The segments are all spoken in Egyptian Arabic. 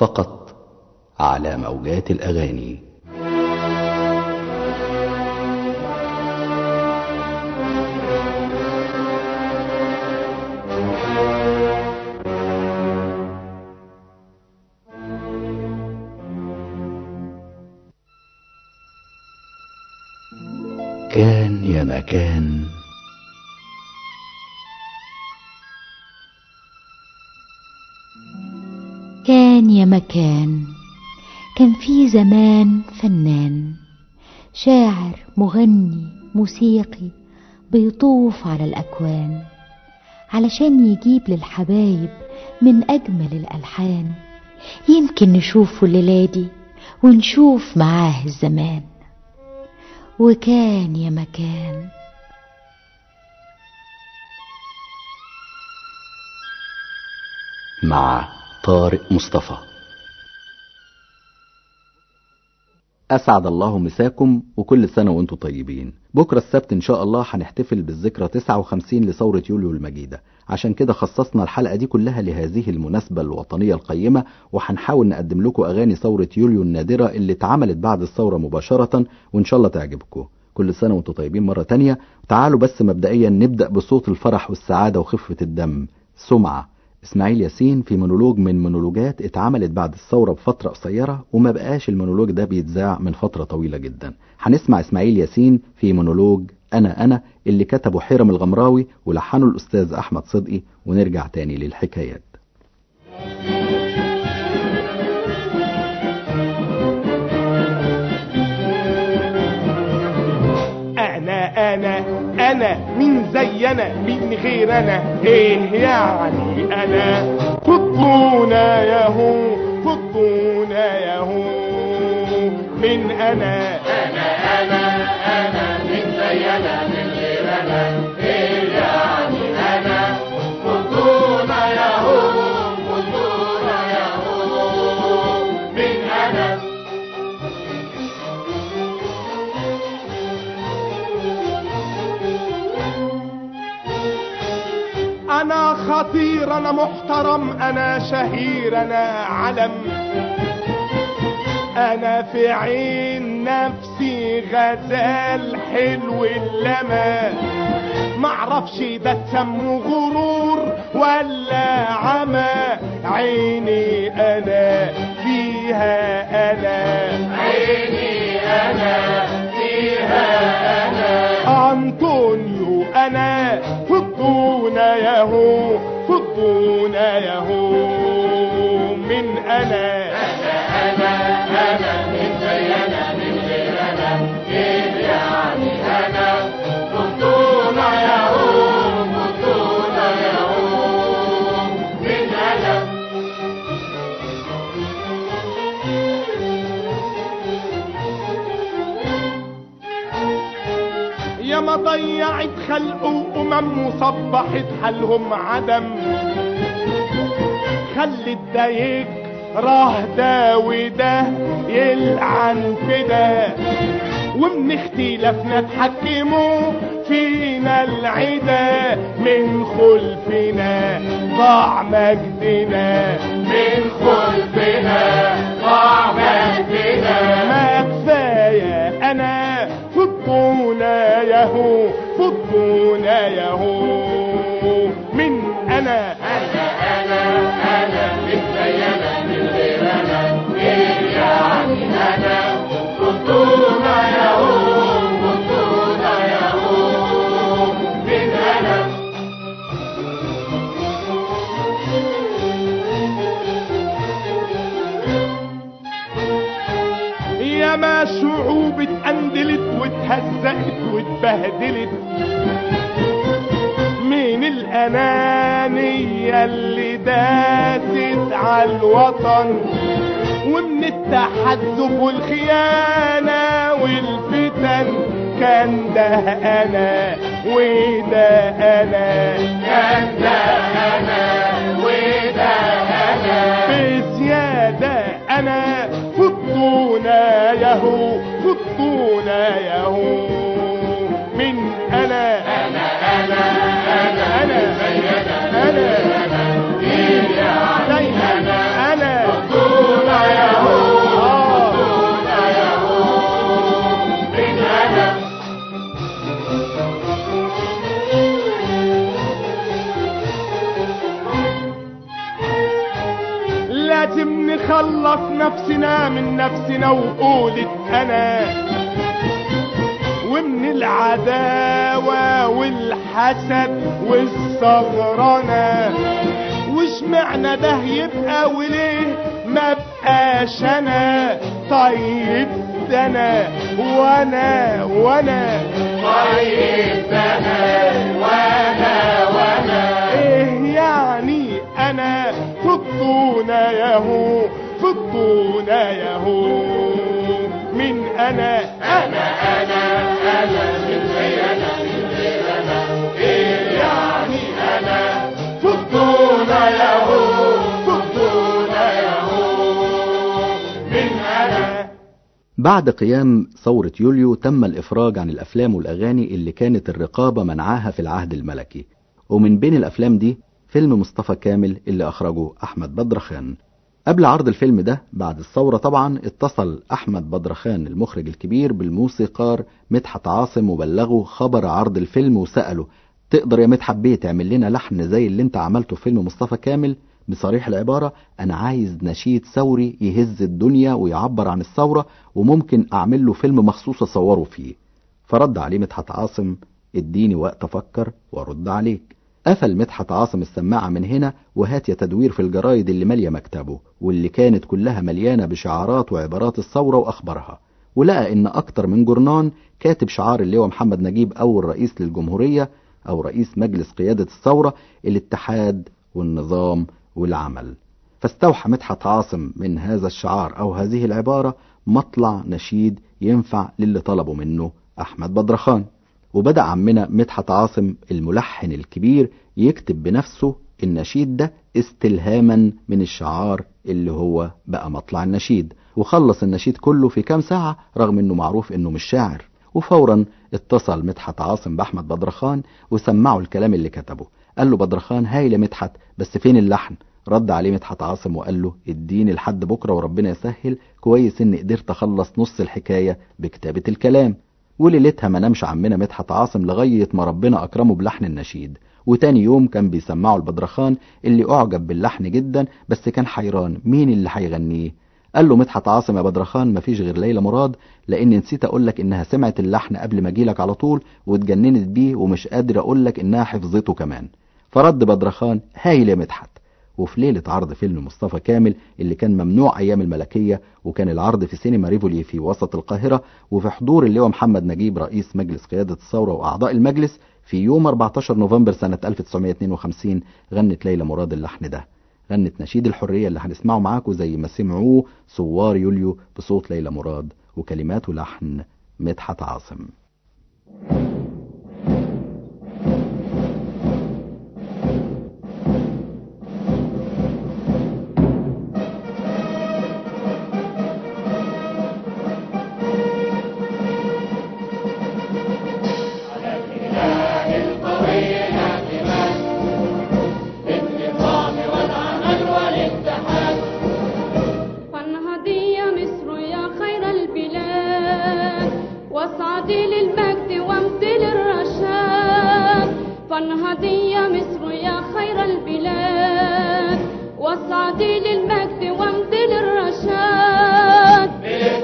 فقط على موجات الأغاني كان يا مكان كان يا مكان كان في زمان فنان شاعر مغني موسيقي بيطوف على الأكوان علشان يجيب للحبايب من أجمل الألحان يمكن نشوفه الليلة دي ونشوف معاه الزمان وكان يا مكان مع طارق مصطفى أسعد الله مساكم وكل سنة وانتم طيبين بكرة السبت إن شاء الله هنحتفل بالذكرى 59 لثورة يوليو المجيدة عشان كده خصصنا الحلقة دي كلها لهذه المناسبة الوطنية القيمة وهنحاول نقدم لكم أغاني ثورة يوليو النادرة اللي اتعملت بعد الثورة مباشرة وإن شاء الله تعجبكم كل سنة وانتم طيبين مرة تانية تعالوا بس مبدئيا نبدأ بصوت الفرح والسعادة وخفة الدم سمعة اسماعيل ياسين في مونولوج من مونولوجات اتعملت بعد الثورة بفترة قصيرة وما بقاش المونولوج ده بيتذاع من فترة طويلة جدا هنسمع اسماعيل ياسين في مونولوج أنا أنا اللي كتبه حيرم الغمراوي ولحنه الأستاذ أحمد صدقي ونرجع تاني للحكايات انا انا انا مين زي انا مين غير انا ايه يعني انا فضونا ياهو فضونا ياهو من انا انا انا انا مين زي انا مين غير انا ايه يعني انا فضونا ياهو فضونا ياهو من انا انا خطير انا محترم انا شهير انا علم انا في عين نفسي غزال حلو اللمى معرفش ده تسمه غرور ولا عمى عيني انا فيها انا عيني انا فيها انا انطونيو انا فضونا ياهو فضونا ياهو من انا انا انا انا من زي انا من غير انا ايه يعني انا فضونا ياهو فضونا ياهو من انا يا ما ضيعت خلق وأمم وصبحت حالهم عدم خلت ده يكره ده وده يلعن في ده ومن اختلافنا تحكموا فينا العدا من خلفنا ضاع مجدنا من خلفنا ضاع مجدنا ما كفايه انا فضونا ياهو فضونا ياهو من انا انا انا انا من زي انا من غير انا ايه يعني انا فضونا ياهو فضونا ياهو من انا يا ما شعوب اتأندلت واتهزقت واتبهدلت من الأنانية اللي داست على الوطن ومن التحزب والخيانة والفتن كان ده أنا وده أنا كان ده أنا وده أنا بزيادة أنا فضونا ياهو فضونا ياهو من أنا أنا أنا أنا أنا أنا أنا أنا أنا لازم نخلص نفسنا من نفسنا وقولة أنا ومن العداوة والحسد والثغرنة وش معنى ده يبقى وليه ما بقاش انا طيب ده انا وانا وانا طيب ده انا وانا وانا ايه يعني انا فضونا ياهو فضونا ياهو من انا انا انا انا من غير انا من غير انا ايه يعني انا فضونا ياهو فضونا ياهو من انا بعد قيام ثورة يوليو تم الإفراج عن الأفلام والأغاني اللي كانت الرقابة منعاها في العهد الملكي ومن بين الأفلام دي فيلم مصطفى كامل اللي أخرجه أحمد بدرخان قبل عرض الفيلم ده بعد الثورة طبعا اتصل أحمد بدرخان المخرج الكبير بالموسيقار مدحت عاصم وبلغه خبر عرض الفيلم وسأله تقدر يا مدحت بيه تعمل لنا لحن زي اللي انت عملته في فيلم مصطفى كامل بصريح العبارة أنا عايز نشيد ثوري يهز الدنيا ويعبر عن الثورة وممكن أعمل له فيلم مخصوص أصوره فيه فرد عليه مدحت عاصم اديني وقت أفكر وأرد عليك قفل مدحت عاصم السماعة من هنا وهات يا تدوير في الجرايد اللي مالية مكتبه واللي كانت كلها مليانة بشعارات وعبارات الثورة وأخبارها ولقى إن أكتر من جرنان كاتب شعار اللواء محمد نجيب أول رئيس للجمهورية أو رئيس مجلس قيادة الثورة الاتحاد والنظام والعمل فاستوحى مدحت عاصم من هذا الشعار أو هذه العبارة مطلع نشيد ينفع للي طلبه منه أحمد بدرخان وبدأ عمنا مدحت عاصم الملحن الكبير يكتب بنفسه النشيد ده استلهاما من الشعار اللي هو بقى مطلع النشيد وخلص النشيد كله في كام ساعة رغم انه معروف انه مش شاعر وفورا اتصل مدحت عاصم بأحمد بدرخان وسمعه الكلام اللي كتبه قال له بدرخان هايل يا مدحت بس فين اللحن رد عليه مدحت عاصم وقال له اديني لحد بكرة وربنا يسهل كويس اني قدرت اخلص نص الحكاية بكتابة الكلام وليلتها ما نامش عمنا مدحت عاصم لغاية ما ربنا أكرمه بلحن النشيد وتاني يوم كان بيسمعه البدرخان اللي أعجب باللحن جدا بس كان حيران مين اللي هيغنيه قال له مدحت عاصم يا بدرخان مفيش غير ليلى مراد لأني نسيت أقولك إنها سمعت اللحن قبل ما أجيلك على طول واتجننت بيه ومش قادر أقولك إنها حفظته كمان فرد بدرخان هايل يا مدحت وفي ليلة عرض فيلم مصطفى كامل اللي كان ممنوع أيام الملكية وكان العرض في سينما ريفولي في وسط القاهرة وفي حضور اللواء محمد نجيب رئيس مجلس قيادة الثورة وأعضاء المجلس في يوم 14 نوفمبر سنة 1952 غنت ليلى مراد اللحن ده غنت نشيد الحرية اللي هنسمعه معاكم زي ما سمعوه ثوار يوليو بصوت ليلى مراد وكلمات ولحن مدحت عاصم فانهضي يا مصر يا خير البلاد واصعدي للمجد وامضي للرشاد فانهضي يا مصر يا خير البلاد واصعدي للمجد وامضي للرشاد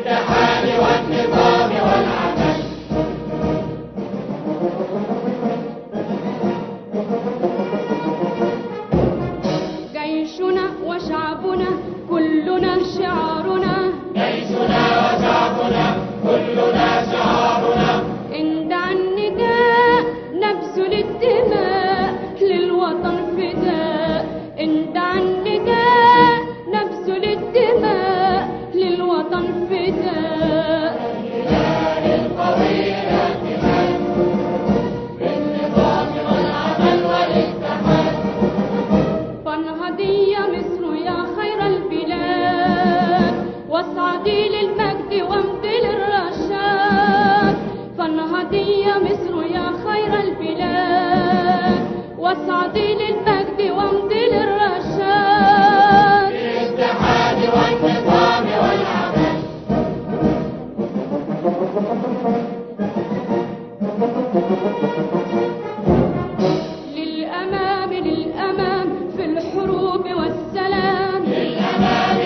جيشنا وشعبنا كلنا شعارنا جيشنا وشعبنا كلنا شعارنا إن دعا النداء نبذل الدماء للوطن فداء إن دعا النداء نبذل الدماء للوطن فداء فانهضي يا مصر يا خير البلاد واصعدي للمجد وامضي للرشاد فانهضي يا مصر يا خير البلاد واصعدي للمجد وامضي للرشاد للأمام للأمام في الحروب والسلام للأمام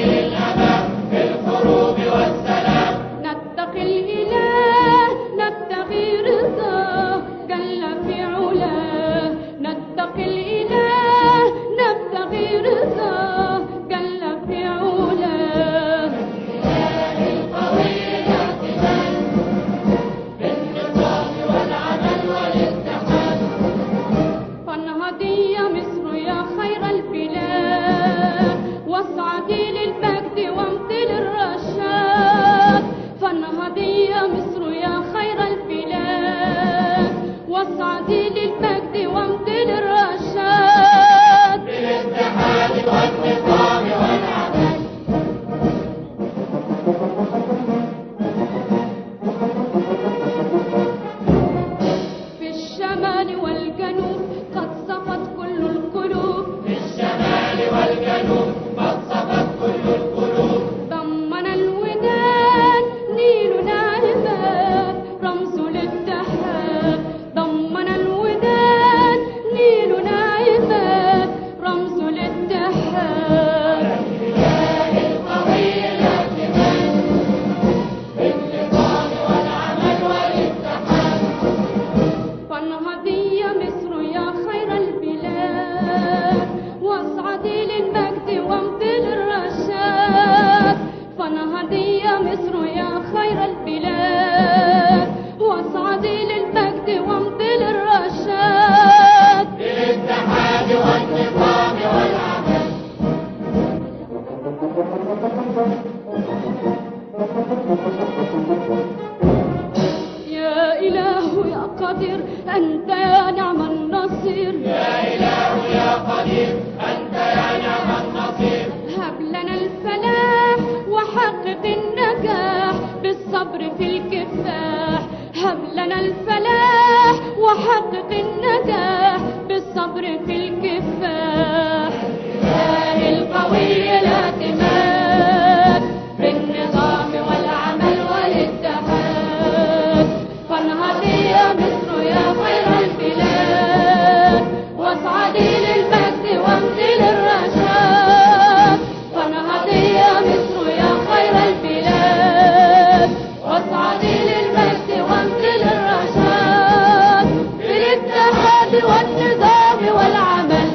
هدية مصر يا خير البلاد واصعدي للمجد وامضي للرشاد يا إله يا قدير أنت يا نعم النصير يا إله يا قدير أنت يا نعم النصير هب لنا الفلاح وحقق النجاح بالصبر في الكفاح هب لنا الفلاح وحقق النجاح بالصبر في الكفاح إله القوي الاعتماد بالنظام والعمل والاتحاد فانهضي يا مصر يا خير البلاد واصعدي للمجد وامضي للرشاد فانهضي يا مصر يا خير البلاد واصعدي للمجد وامضي للرشاد بالاتحاد والنظام والعمل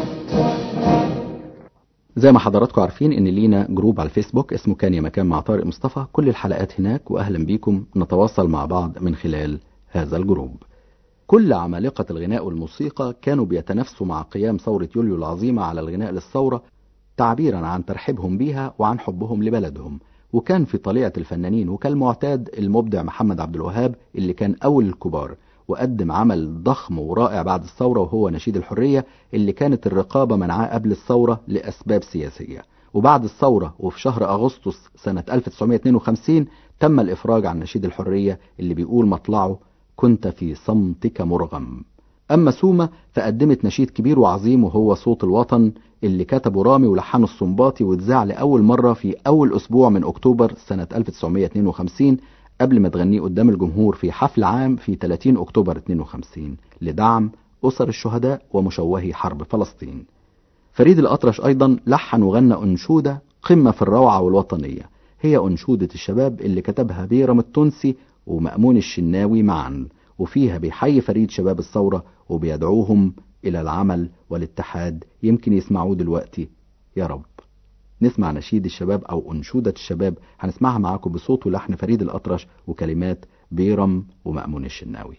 زي ما حضراتكم عارفين ان لينا جروب على الفيسبوك اسمه كان يا مكان مع طارق مصطفى كل الحلقات هناك واهلا بيكم نتواصل مع بعض من خلال هذا الجروب كل عمالقة الغناء والموسيقى كانوا بيتنافسوا مع قيام ثورة يوليو العظيمة على الغناء للثورة تعبيرا عن ترحيبهم بيها وعن حبهم لبلدهم وكان في طليعة الفنانين وكالمعتاد المبدع محمد عبد الوهاب اللي كان أول الكبار وقدم عمل ضخم ورائع بعد الثورة وهو نشيد الحرية اللي كانت الرقابة منعاه قبل الثورة لأسباب سياسية وبعد الثورة وفي شهر أغسطس سنة 1952 تم الإفراج عن نشيد الحرية اللي بيقول مطلعه كنت في صمتك مرغم أما سومة فقدمت نشيد كبير وعظيم وهو صوت الوطن اللي كتبه رامي ولحنه السنباطي واتذاع لأول مرة في أول أسبوع من أكتوبر سنة 1952 قبل ما تغنيه قدام الجمهور في حفل عام في 30 أكتوبر 52 لدعم أسر الشهداء ومشوهي حرب فلسطين فريد الأطرش أيضا لحن وغنى أنشودة قمة في الروعة والوطنية هي أنشودة الشباب اللي كتبها بيرم التونسي ومأمون الشناوي معا وفيها بيحيي فريد شباب الثورة وبيدعوهم إلى العمل والاتحاد يمكن يسمعوه دلوقتي يا رب نسمع نشيد الشباب أو أنشودة الشباب هنسمعها معاكم بصوت ولحن فريد الأطرش وكلمات بيرم ومأمون الشناوي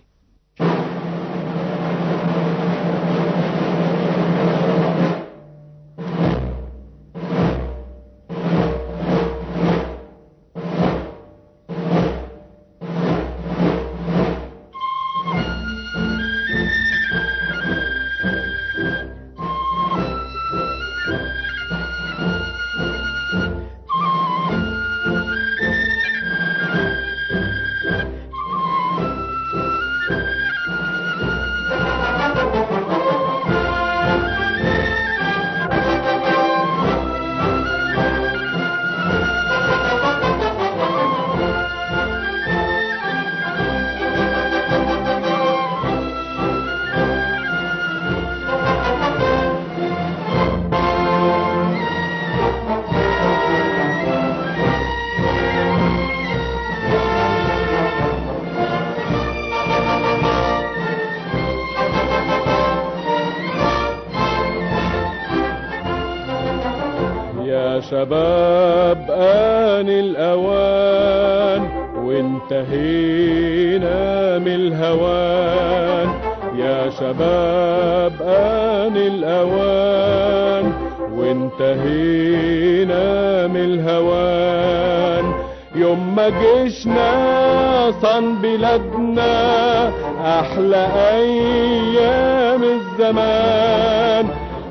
يا شباب آن الأوان وانتهينا من الهوان يا شباب آن الأوان وانتهينا من الهوان يوم ما جيشنا صن بلادنا أحلى أيام الزمان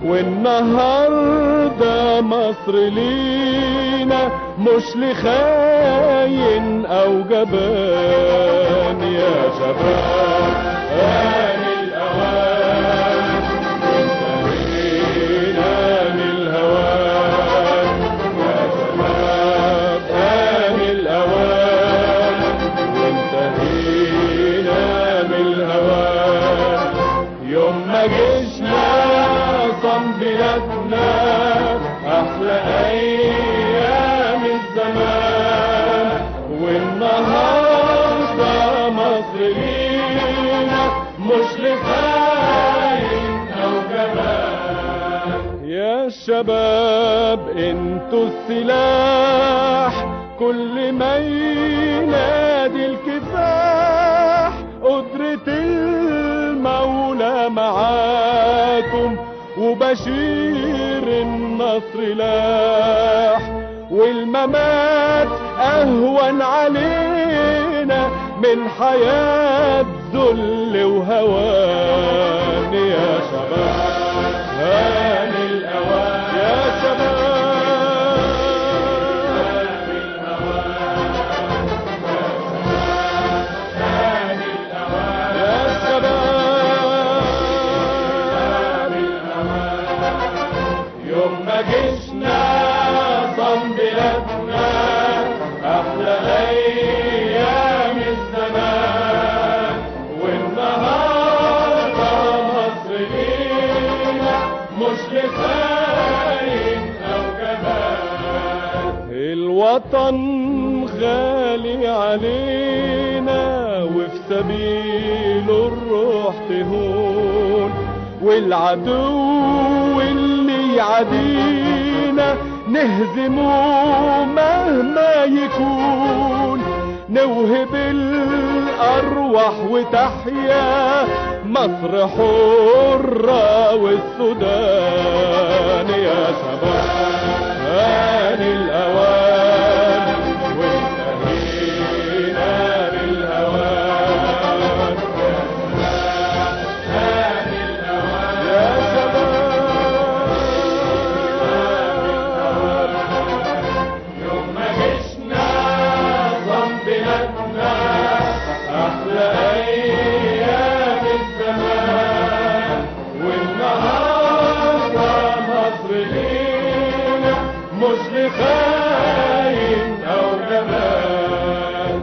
والنهاردة مصر لينا مش لخاين أو جبان يا شباب آن الأوان انتهينا من الهوان يا شباب آن الأوان وانتهينا من الهوان يوم ما جيشنا صن بلادنا أحلى أيام الزمان والنهاردة مصر لينا مش لخاين أو جبان يا شباب انتوا السلاح كل ما ينادي الكفاح قدرة المولى معاكم وبشير النصر لاح والممات اهون علينا من حياة ذل وهوان يا شباب هان الاوان يا شباب يا شباب يوم ما جيشنا صن بلادنا احلى ايام الزمان والنهارده مصر لينا مش لخاين او جبان الوطن غالي علينا وفي سبيله الروح تهون والعدو اللي يعادينا نهزمه مهما يكون نوهب الأرواح وتحيا مصر حرة والسودان يا شباب هان الأوان وانتهينا بالهوان يا شباب يوم ما جيشنا ضم بلادنا احلى ايام الزمان والنهارده مصر لينا مش لخاين او جبان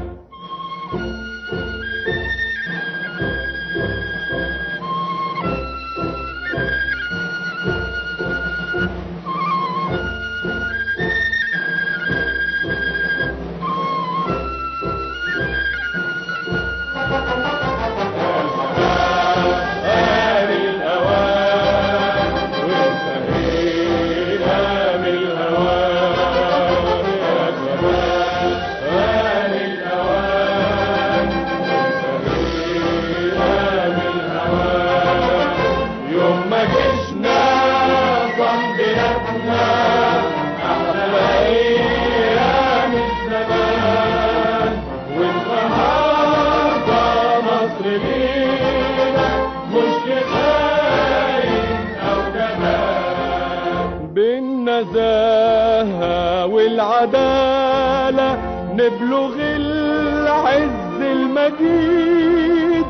آل الأوان وانتهينا من الهوان يا شباب آل الأوان وانتهينا من الهوان يوم ما جيشنا ضم بلادنا أحلى أيام الزمان والنهارده مصر لينا مش لخاين أو جبان بالنزاهة والعدالة نبلغ العز المجيد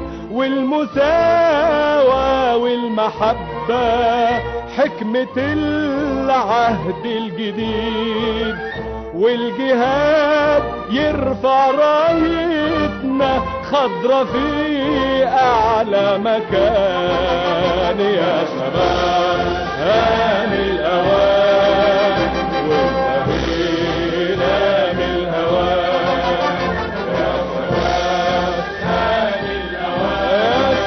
والمساواة والمحبة حكمة العهد الجديد والجهاد يرفع رايتنا خضرة في أعلى مكان يا شباب هان الأوان وانتهينا من الهوان يا شباب هان الأوان يا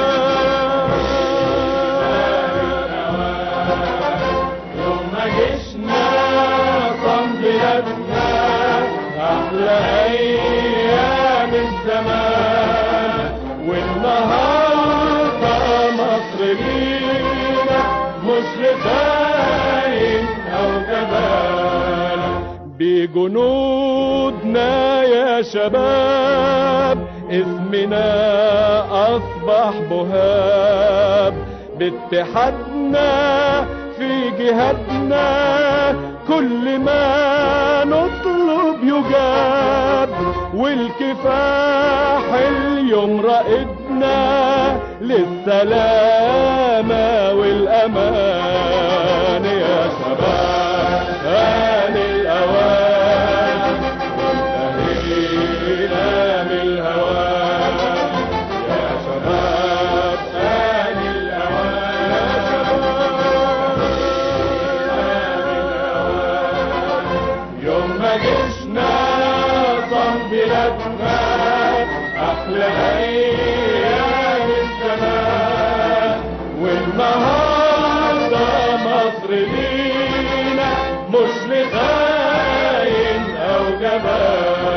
شباب يوم ما جيشنا صن بلادنا أحلى أيام الزمان والنهارده مصر لينا مش لخاين أو جبان بجنودنا يا شباب اسمنا أصبح بهاب باتحادنا في جهادنا كل ما نطلب يجاب والكفاح اليوم رائدنا للسلامة والأمان يا شباب آن الأوان وانتهينا من الهوان يا شباب آن الأوان يا شباب آن الأوان يوم ما جيشنا صن بلادنا أحلى أيام الزمان والنهارده مصر لينا مش لخاين أو جبان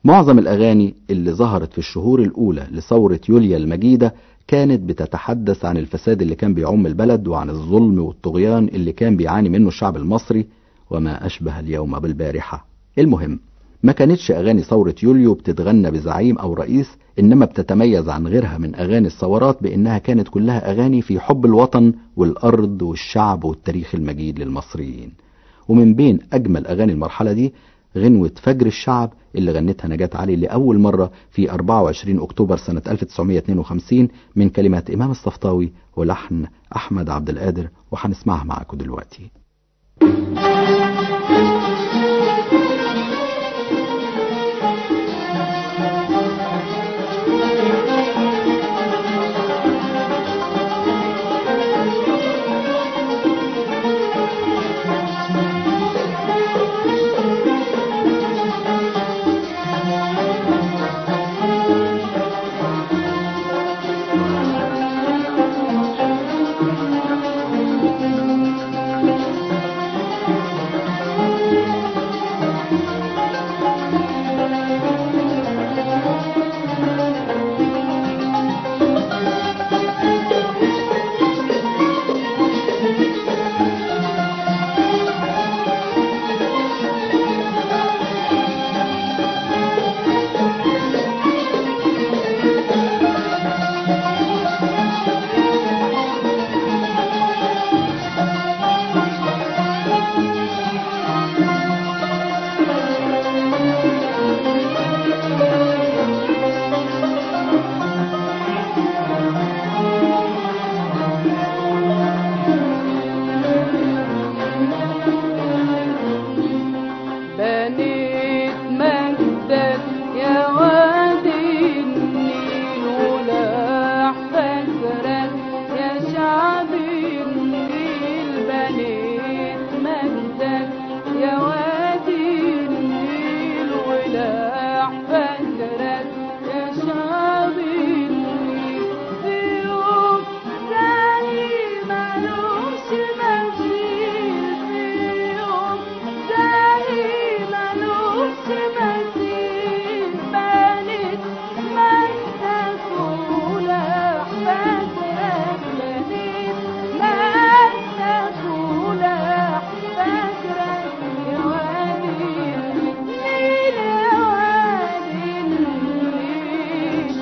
معظم الأغاني اللي ظهرت في الشهور الأولى لثورة يوليا المجيدة كانت بتتحدث عن الفساد اللي كان بيعم البلد وعن الظلم والطغيان اللي كان بيعاني منه الشعب المصري وما أشبه اليوم بالبارحة المهم ما كانتش أغاني ثورة يوليو بتتغنى بزعيم أو رئيس إنما بتتميز عن غيرها من أغاني الثورات بإنها كانت كلها أغاني في حب الوطن والأرض والشعب والتاريخ المجيد للمصريين ومن بين أجمل أغاني المرحلة دي غنوة فجر الشعب اللي غنتها نجاة علي لأول مرة في 24 أكتوبر سنة 1952 من كلمات إمام الصفطاوي ولحن أحمد عبد القادر وهنسمعها معاكم دلوقتي بنيت مجدك يا وادي النيل ولاح فجرك يا شعب النيل بنيت مجدك يا وادي النيل ولاح فجرك يا شعب النيل في يوم زي ملوش مثيل في يوم زي ملوش مثيل بنت مجدك ولاح فجرك بنت مجدك ولاح فجرك يا وادي النيل يا وادي النيل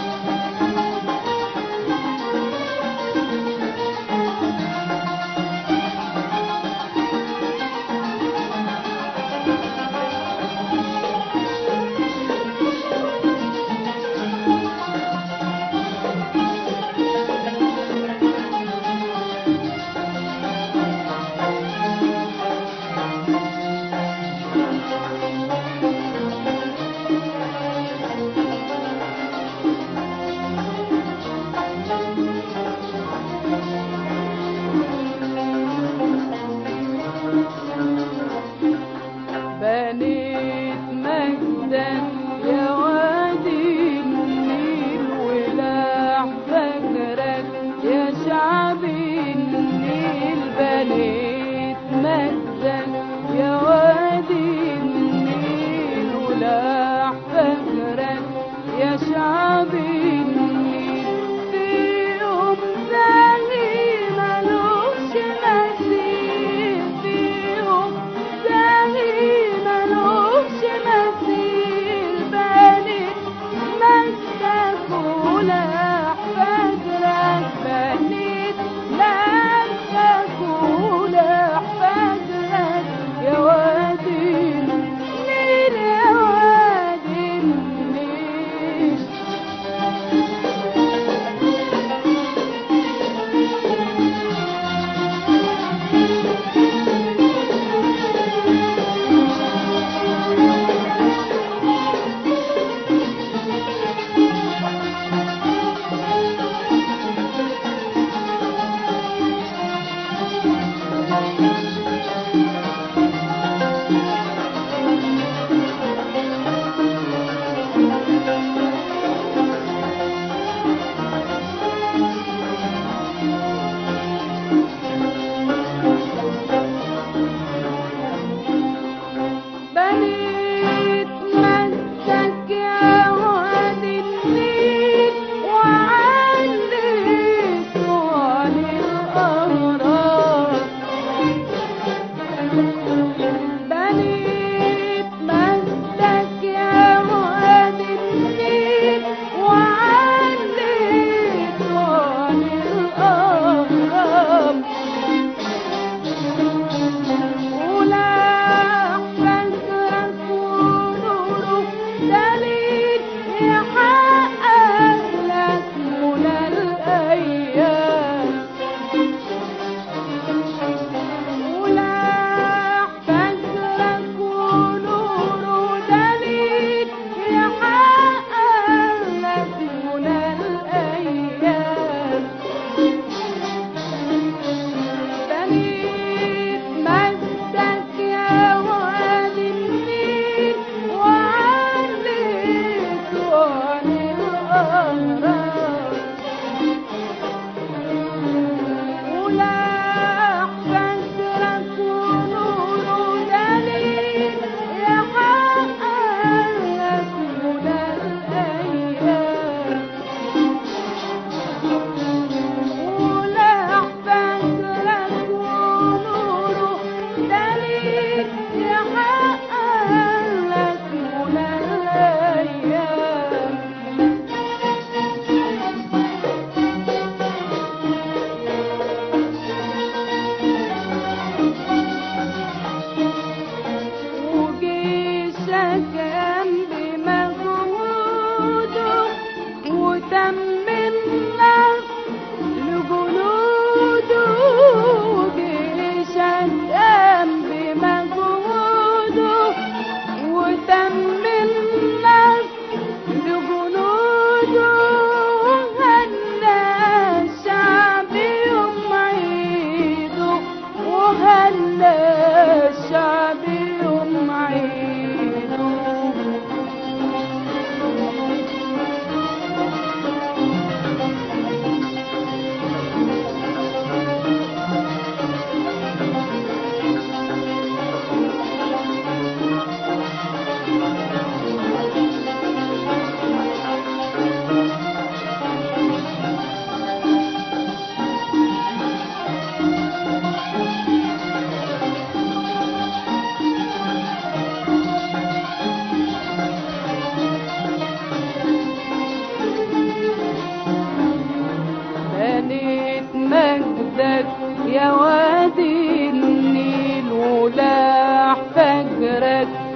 بنيت مجدك يا وادي النيل ولاح فجرك يا شعب النيل بنيت مجدك يا وادي النيل ولاح فجرك يا شعب النيل في يوم زي ملوش مثيل في يوم زي ملوش مثيل بنيت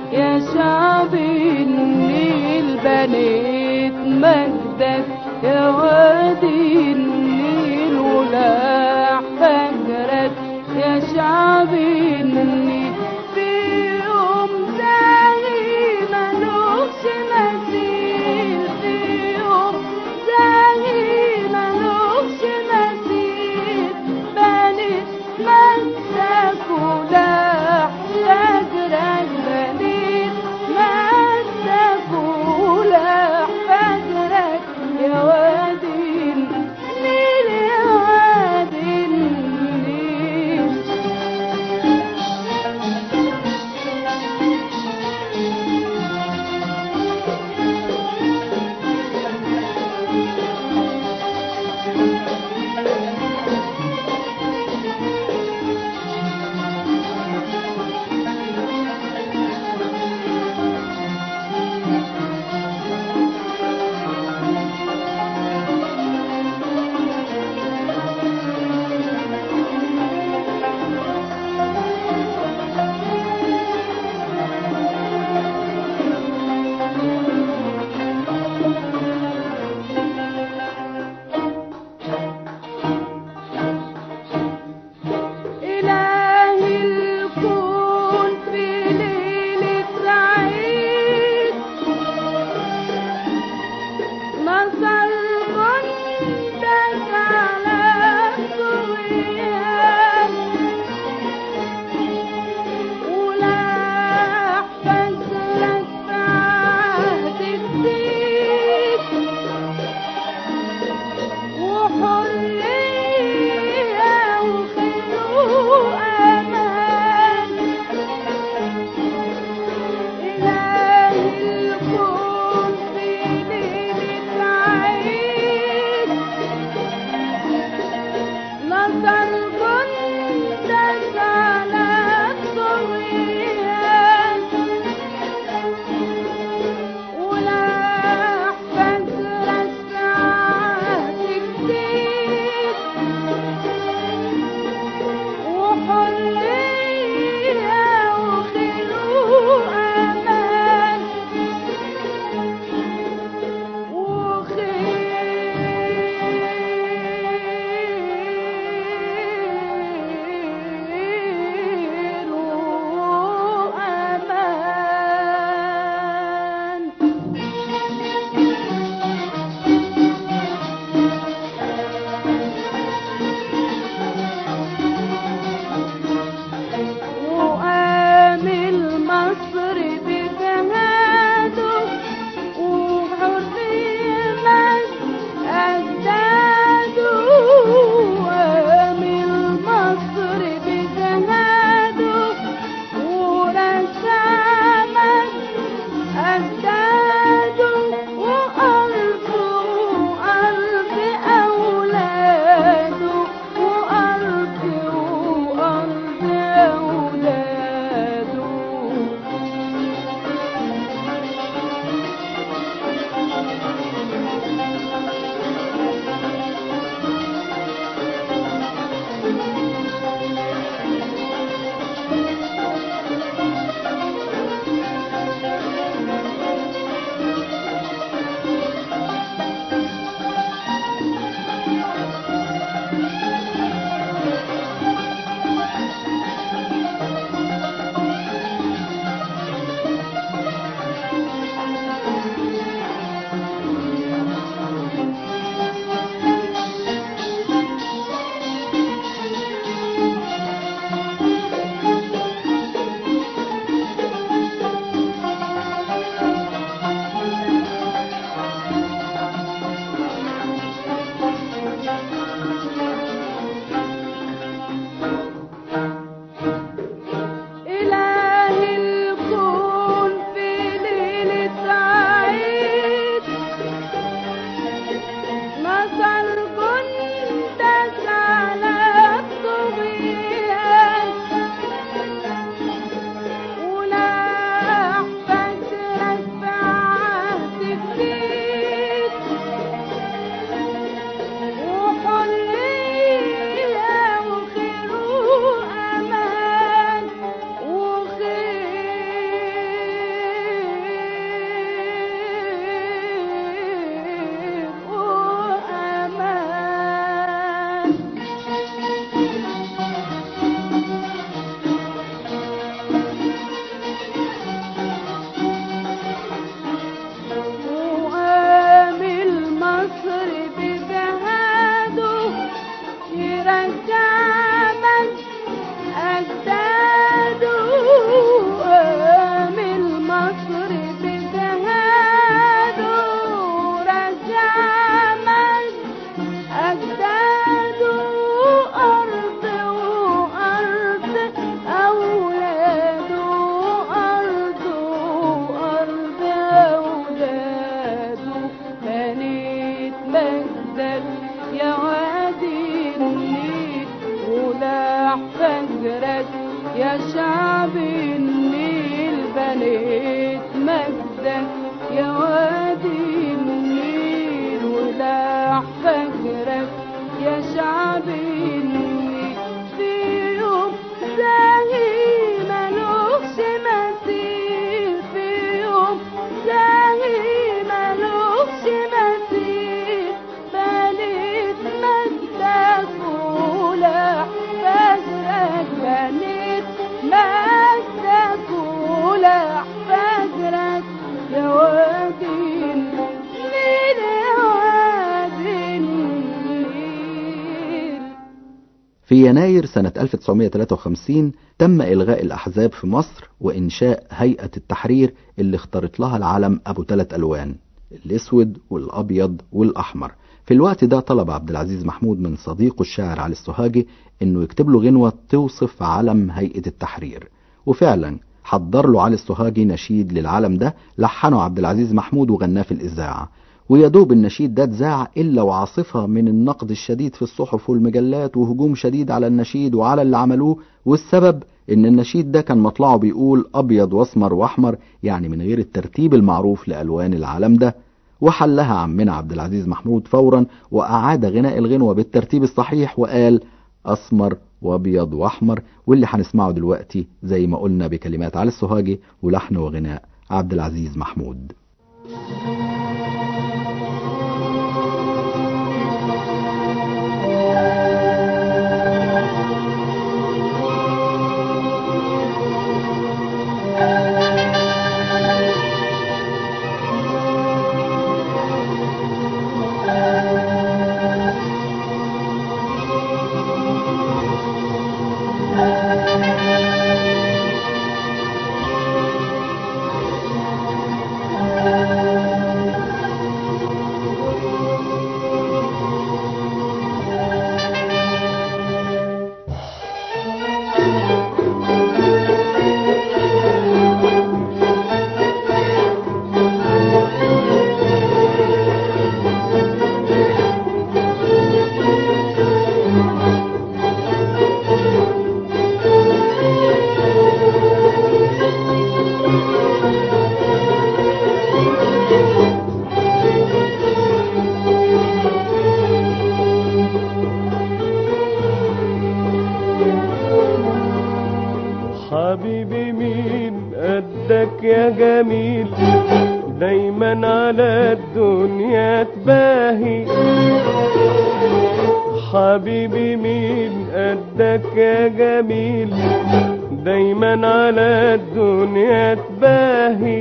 يا شعب النيل بنيت مجدك يا وادي النيل ولاح فجرك يا شعب النيل في يوم زاهي ملوش مثيل في يوم زاهي ملوش مثيل بنيت مسك ولاح فجرك بنيت مسك ولاح فجرك يا وادي النيل يا وادي النيل مجدك يا وادي النيل ولا فجرك يا شعب النيل في يوم زاهي ملوش مثيل في يوم زاهي ملوش مثيل بنيت مجدك ولا فجرك بنيت مجدك ولا فجرك يا وادي النيل يا وادي النيل في يناير سنة 1953 تم إلغاء الأحزاب في مصر وإنشاء هيئة التحرير اللي اختارت لها العلم أبو ثلاث ألوان الأسود والأبيض والأحمر في الوقت ده طلب عبد العزيز محمود من صديقه الشاعر علي السوهاجي إنه يكتب له غنوة توصف علم هيئة التحرير وفعلا حضر له علي السوهاجي نشيد للعلم ده لحنه عبد العزيز محمود وغناه في الإذاعة ويا دوب النشيد ده اتذاع إلا وعاصفة من النقد الشديد في الصحف والمجلات وهجوم شديد على النشيد وعلى اللي عملوه والسبب إن النشيد ده كان مطلعه بيقول أبيض وأسمر وأحمر يعني من غير الترتيب المعروف لألوان العلم ده وحلها عمنا عبد العزيز محمود فورا وأعاد غناء الغنوة بالترتيب الصحيح وقال أسمر وأبيض وأحمر واللي هنسمعه دلوقتي زي ما قلنا بكلمات علي السوهاجي ولحن وغناء عبد العزيز محمود حبيبي مين قدك يا جميل دايما على الدنيا تباهي حبيبي مين قدك يا جميل دايما على الدنيا تباهي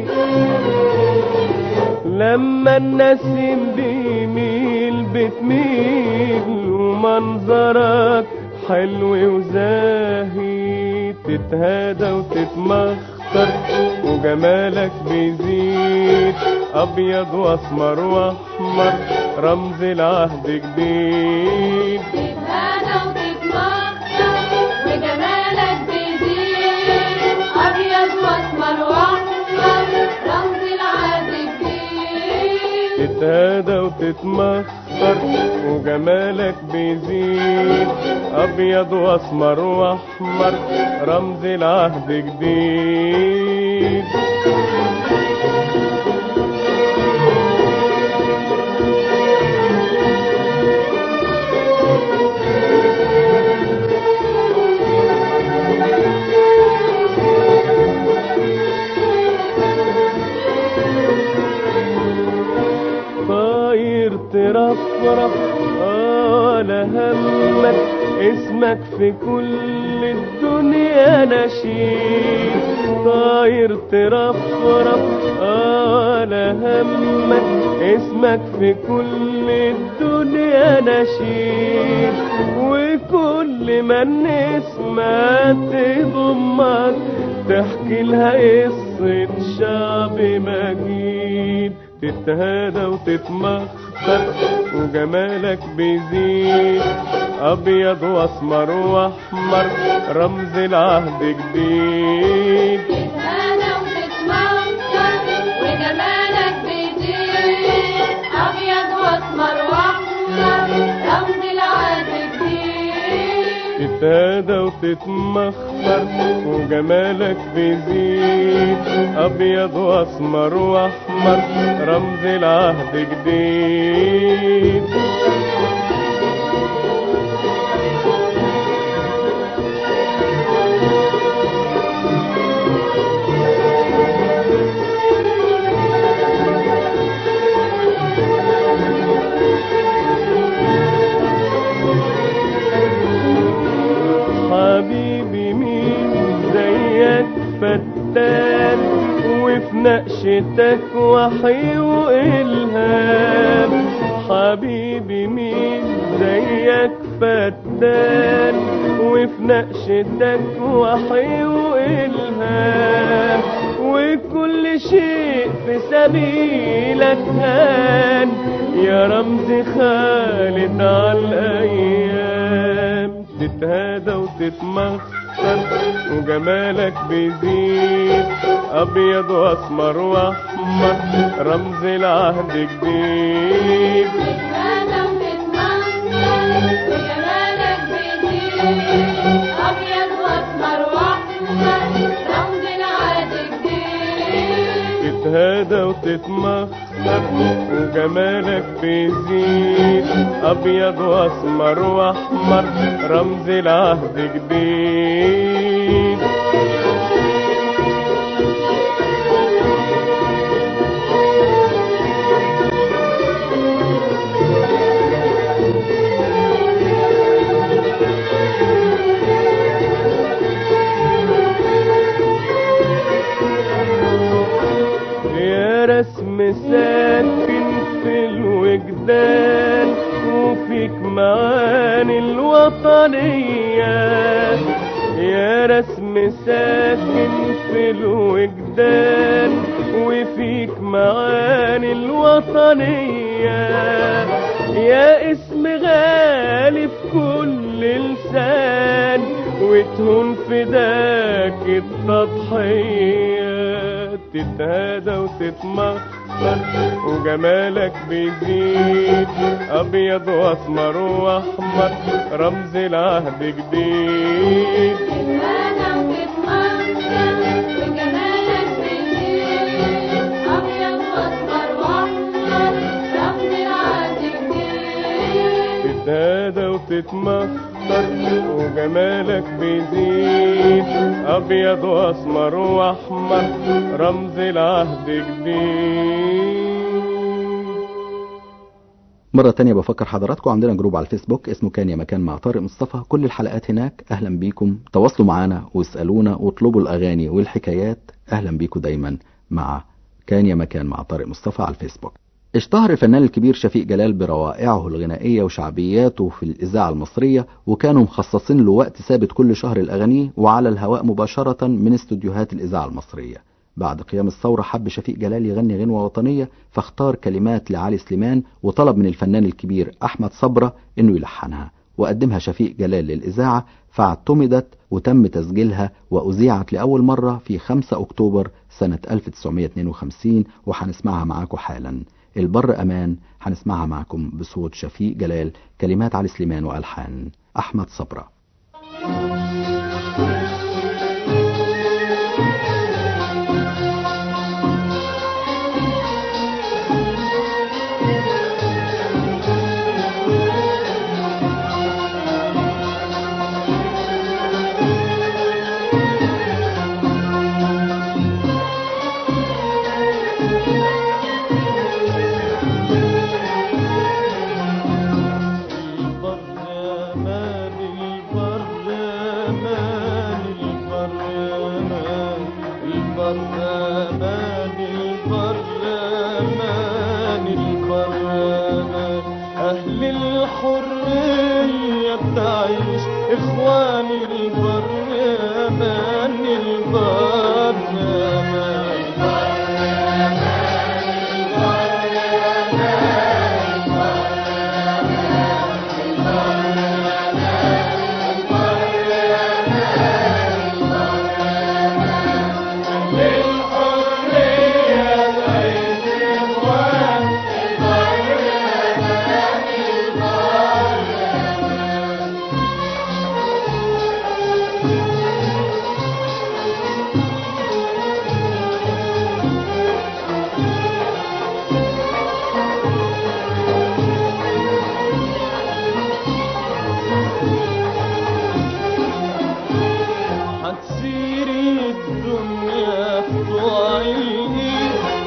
لما النسيم بيميل بتميل ومنظرك حلو وزاهي تتهادى وتتمخطر وجمالك بيزيد ابيض واسمر واحمر رمز العهد جديد تتهادى وتتمخطر وجمالك بيزيد أبيض وأسمر وأحمر رمز العهد الجديد تتهادى وتتمخطر وجمالك بيزيد ابيض واسمر واحمر رمز العهد جديد طاير ترفرف ولا همك اسمك في كل الدنيا نشيد طاير ترفرف ولا همك اسمك في كل الدنيا نشيد وكل ما النسمة تضمك تحكي لها قصة شعب مجيد تتهادى وتتمخطر وجمالك بيزيد ابيض واسمر واحمر رمز العهد جديد تتهادى وتتمخطر وجمالك بيزيد أبيض وأسمر وأحمر رمز العهد الجديد تتهادى وتتمخر وجمالك بيزيد ابيض واسمر واحمر رمز العهد جديد حبيبي مين زيك فتان وفي نقشتك وحي وإلهام حبيبي مين زيك فتان وفي نقشتك وحي وإلهام وكل شيء في سبيلك هان يا رمز خالد على الأيام تتهادى وتتمخر وجمالك بيزيد ابيض واسمر واحمر رمز العهد جديد تتهادى وتتمنظر وجمالك بيزيد أبيض وأسمر وأحمر رمز العهد جديد تتهادى وتتمخر وجمالك بيزيد ابيض واسمر واحمر رمز العهد جديد يا رسم ساكن في الوجدان وفيك معاني الوطنية يا رسم ساكن في الوجدان وفيك معاني الوطنية يا اسم غالي في كل لسان وتهون فداك التضحية تتهادى وتتمخر وجمالك بيزيد ابيض واسمر واحمر رمز العهد جديد تتهادى وتتمنظر وجمالك بيزيد أبيض وأسمر وأحمر رمز العهد جديد تتهادى وتتمخر وجمالك بيزيد ابيض واسمر واحمر رمز العهد جديد مرة تانية بفكر حضراتكم عندنا جروب على الفيسبوك اسمه كان يا مكان مع طارق مصطفى كل الحلقات هناك أهلا بيكم تواصلوا معانا واسألونا واطلبوا الأغاني والحكايات أهلا بيكم دايما مع كان يا مكان مع طارق مصطفى على الفيسبوك اشتهر الفنان الكبير شفيق جلال بروائعه الغنائية وشعبياته في الإذاعة المصرية وكانوا مخصصين له وقت ثابت كل شهر الأغاني وعلى الهواء مباشرة من استوديوهات الإذاعة المصرية بعد قيام الثورة حب شفيق جلال يغني غنوة وطنية فاختار كلمات لعلي سليمان وطلب من الفنان الكبير أحمد صبرة إنه يلحنها وقدمها شفيق جلال للإذاعة فاعتمدت وتم تسجيلها وأذيعت لأول مرة في 5 أكتوبر سنة 1952 وهنسمعها معاكم حالا البر أمان هنسمعها معكم بصوت شفيق جلال كلمات علي سليمان وألحان أحمد صبرة البرلمان البرلمان البرلمان البرلمان البرلمان البرلمان أهل الحرية بتعيش إخواني البرلمان البرلمان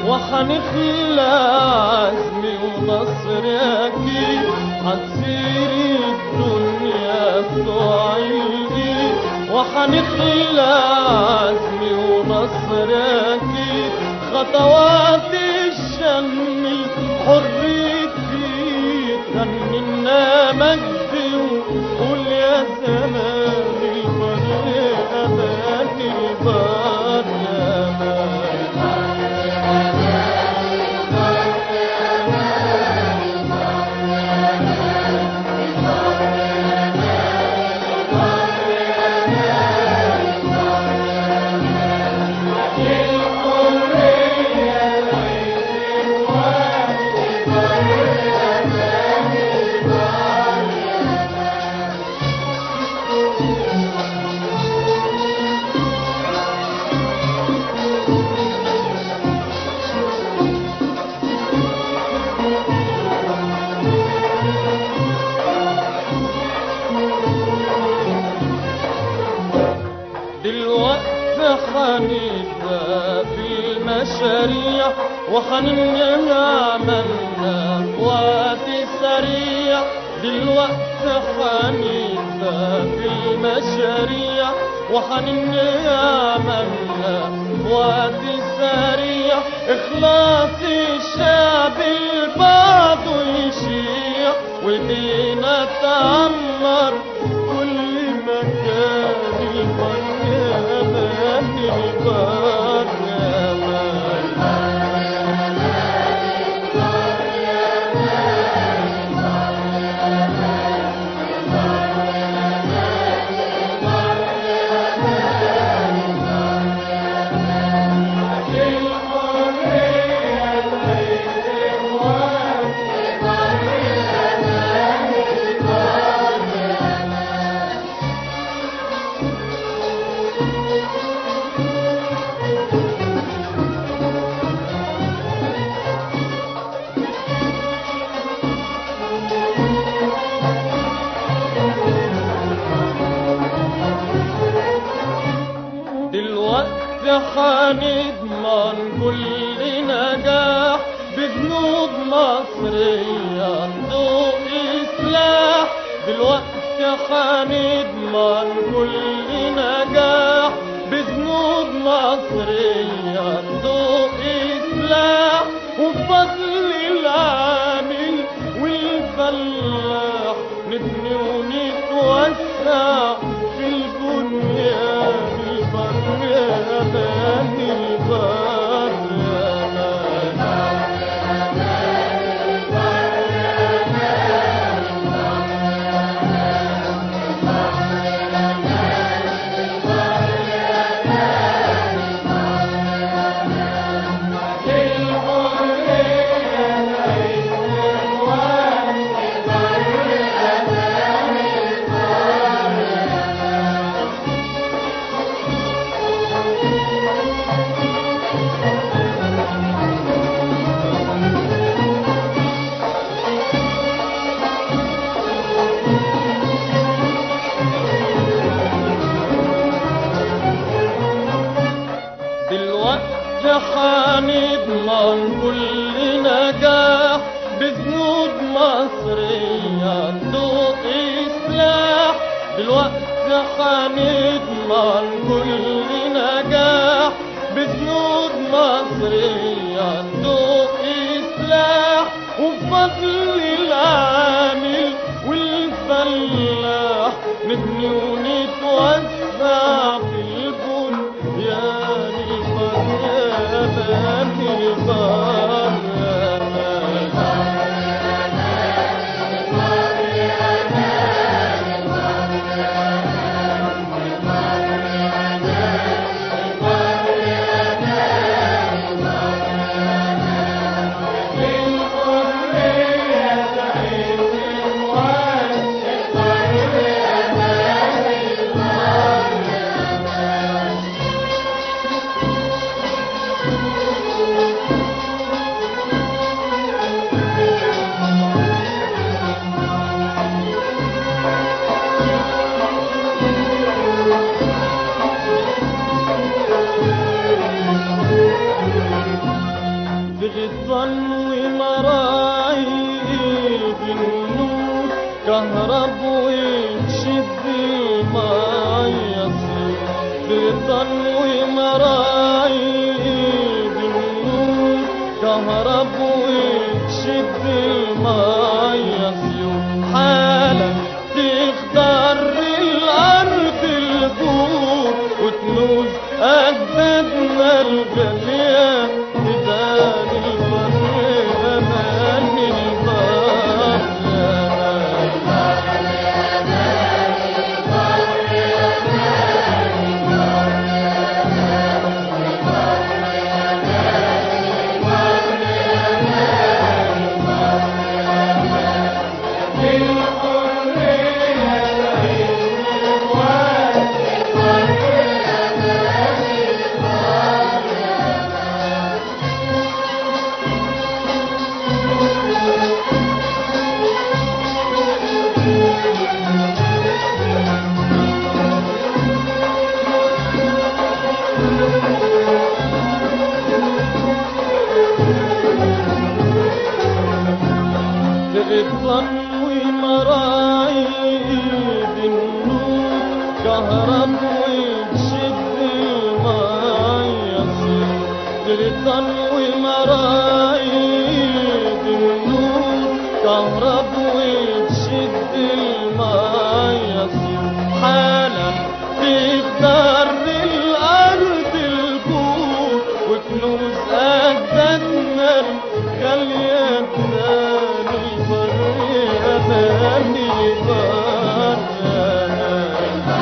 وحنخلى عزمي ونصري أكيد هتصير الدنيا تعيدي وحنخلى عزمي ونصري أكيد خطوات الشم الحر جديد غنينا مجدي وقول يا زمان البر أمان البر أمان دلوقتي حنبقى في المشاريع وحننهي عملنا في وقت سريع دلوقتي حنبقى في المشاريع وحننهي عملنا في وقت سريع اخلاص الشعب لبعضه يشيع ودينا تعمر كل مكان البر يا مان البر يا مان دلوقتي حنضمن كل نجاح بجنود مصرية ضوء سلاح دلوقتي حنضمن كل نجاح بجنود مصرية ضوء سلاح وبفضل العامل والفلاح نبني ونتوسع في البنيان البر يا مان البر يا مان دلوقتي حنضمن كل نجاح بجنود مصرية ضوء سلاح دلوقتي حنضمن كل نجاح بجنود مصرية ضوء سلاح وبفضل العامل والفلاح نبني ونتوسع في البنيان البر يا مان البر يا مان Yeah. غصن ومراعي بالنور كهرب وتشد المية غصن ومراعي بالنور كهرب وتشد المية حالا تخضر الأرض البور وتنوز أجدادنا الغالية تبان البر أمان البر غضن ومراعي بالنور كهرب وتشد المية غضن ومراعي بالنور كهرب وتشد المية حالا تقدر الأرض الكون وكنوز أجدادنا الغالية تنال البر أمان البر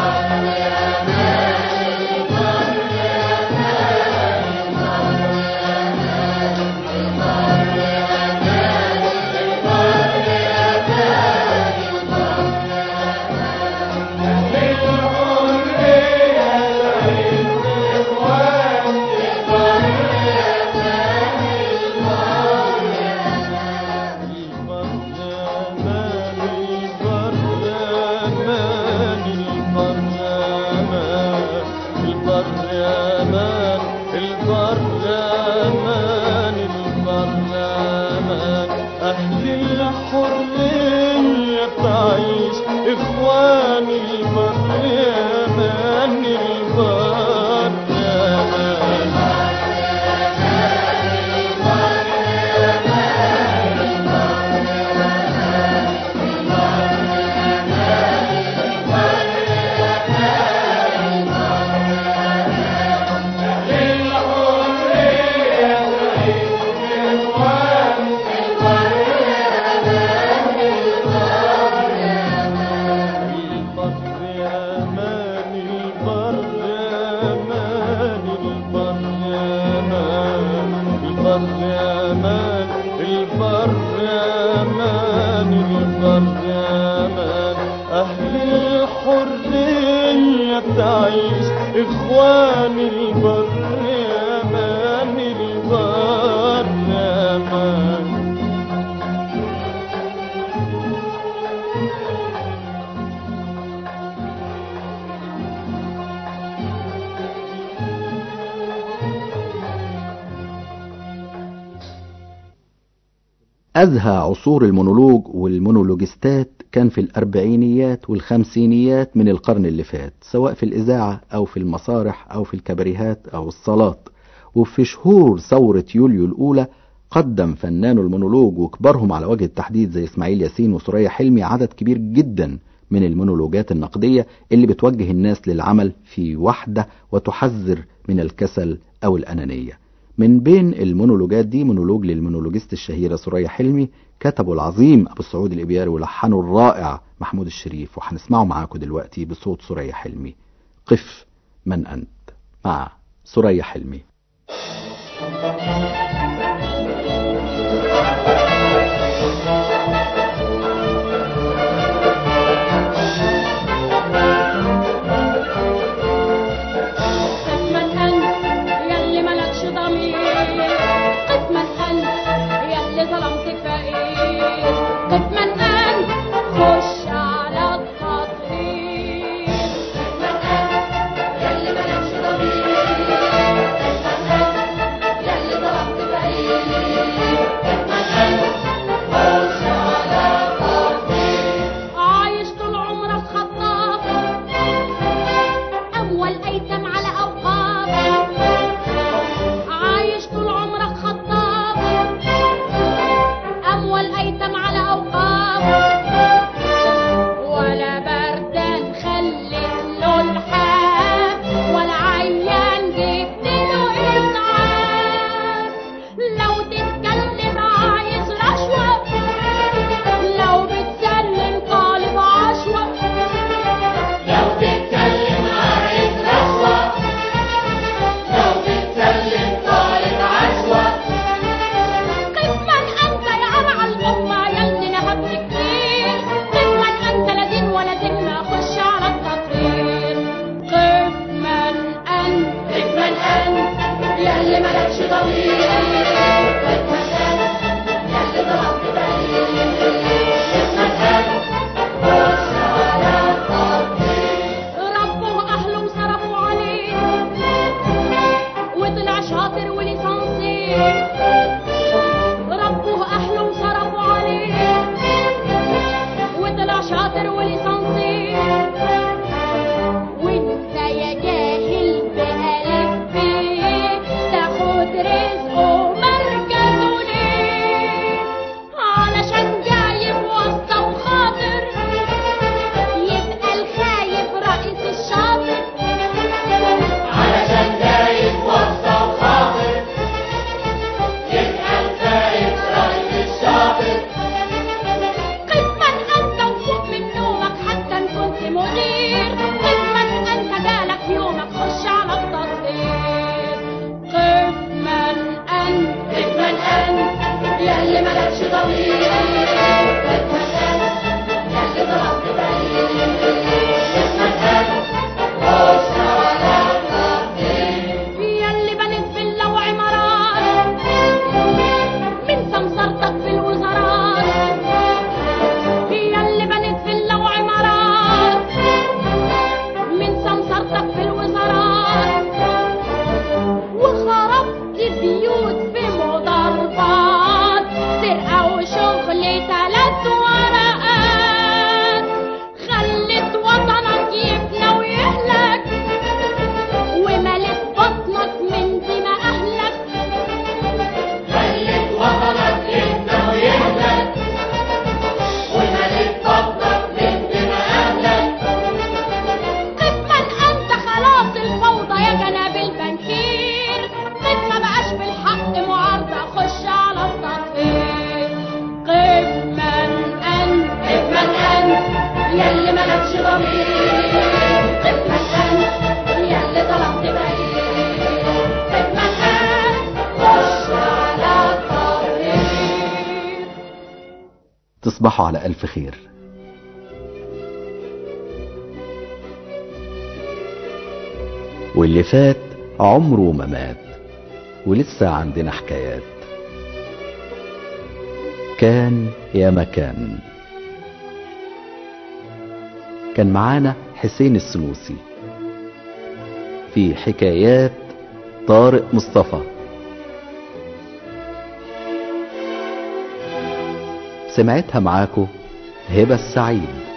إخواني البر يا مان البر يا مان البر يا مان البر يا مان البر يا مان البر يا مان البر يا مان البر يا مان أهل الحرية تعيش إخوان البر يا مان البر يا مان أزهى عصور المونولوج والمونولوجستات كان في الأربعينيات والخمسينيات من القرن اللي فات سواء في الإذاعة أو في المسارح أو في الكباريهات أو الصالات وفي شهور ثورة يوليو الأولى قدم فنان المونولوج وكبارهم على وجه التحديد زي إسماعيل ياسين وسوريا حلمي عدد كبير جدا من المونولوجات النقدية اللي بتوجه الناس للعمل في وحدة وتحذر من الكسل أو الأنانية من بين المونولوجات دي مونولوج للمونولوجيست الشهيرة سوريا حلمي كتبه العظيم أبو السعود الإبياري ولحنه الرائع محمود الشريف وهنسمعه معاكم دلوقتي بصوت سوريا حلمي قف من أنت مع سوريا حلمي قسما أنت يلي ملكش ضمير قسما أنت يلي ظلمت فقير قسما أنت خش على التطهير قسما أنت يلي ملكش ضمير قسما أنت يلي ظلمت فقير بتتكلم عايز رشوة لو بتسلم طالب عشوة لو بتتكلم عايز رشوة لو بتسلم طالب عشوة قف من أنت يا أرعى الأمة يلي نهبت كتير قف من أنت لا دين ولا ذمة خش على التطهير قف من أنت قف من أنت يلي ملكش ضمير قف من أنت يلي ظلمت بريء قف من أنت خش على التطهير ربه أهله وصرفوا عليه وطلع شاطر وليسانسي ربه أهله وصرفوا عليه وطلع شاطر وليسانسي وانت يا جاهل بألف بيه تاخد رزقه مركزه ليه علشان جايب واسطة وخاطر يبقى الخايف رئيس الشاطر علشان جايب واسطة وخاطر يبقى الخايف رئيس الشاطر قف من أنت وفوق من نومك حتى إن كنت مدير قف من أنت جالك يومك خش على التطهير قف من أنت قف من أنت يلي ملكش ضمير قف من أنت يلي ظلمت بريء قف من أنت خش على التطهير يلي بنت فيلا وعمارات من سمسرتك في الوزارات هي اللي بنت فيلا وعمارات من سمسرتك في الوزارات وخربت بيوت في مضاربات سرقة وشغل تلات ورقات خلت وطنك يفنى ويهلك وملت بطنك من دماء أهلك خلت وطنك يفنى ويهلك وملت بطنك من دماء أهلك قف من أنت خلاص الفوضى يا جناب البنكير قف ما بقاش بالحق معارضة خش على التطهير قف من أنت قف من أنت يلي ملكش ضمير قف من أنت يلي ظلمت بريء قف من أنت خش على التطهير تصبحوا على ألف خير واللي فات عمره ما مات ولسه عندنا حكايات كان يا مكان كان معانا حسين السنوسي في حكايات طارق مصطفى سمعتها معاكو هبة السعيد